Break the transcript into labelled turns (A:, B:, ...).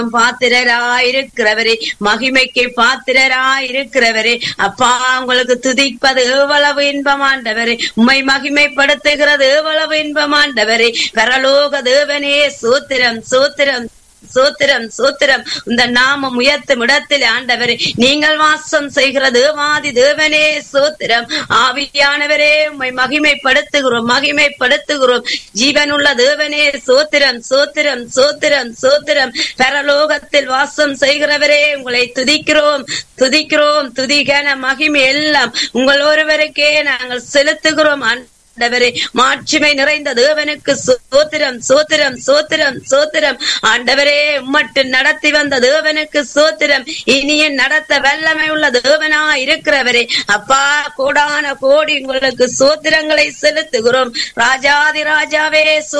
A: பாத்திரராயிருக்கிறவரே மகிமைக்கு பாத்திரராயிருக்கிறவரே அப்பா உங்களுக்கு துதிப்பது எவ்வளவு இன்பமாண்டவரே உம்மை மகிமைப்படுத்துகிறது எவ்வளவு இன்பமாண்டவரே பரலோக தேவனே சூத்திரம் சூத்திரம் சோத்திரம் சோத்திரம் இந்த நாமம் உயர்த்தும் இடத்தில் ஆண்டவரே நீங்கள் வாசம் செய்கிற தேவாதி தேவனே சோத்திரம் ஆவியானவரே உம்மை மகிமைப்படுத்துகிறோம் மகிமைப்படுத்துகிறோம் ஜீவனுள்ள தேவனே சோத்திரம் சோத்திரம் சோத்திரம் சோத்திரம் பரலோகத்தில் வாசம் செய்கிறவரே உங்களை துதிக்கிறோம் துதிக்கிறோம் துதிகன மகிமை எல்லாம் உங்கள் ஒருவருக்கே நாங்கள் செலுத்துகிறோம் ஆண்டவரே மாட்சிமை நிறைந்த தேவனுக்கு சோத்திரம் சோத்திரம் சோத்திரம் சோத்திரம் ஆண்டவரே உம்மட்டு நடத்தி வந்த தேவனுக்கு சோத்திரம் இனிய நடத்த வல்லமை உள்ள தேவனா இருக்கிறவரே அப்பா கோடான கோடி உங்களுக்கு சோத்திரங்களை செலுத்துகிறோம் ராஜாதி ராஜாவே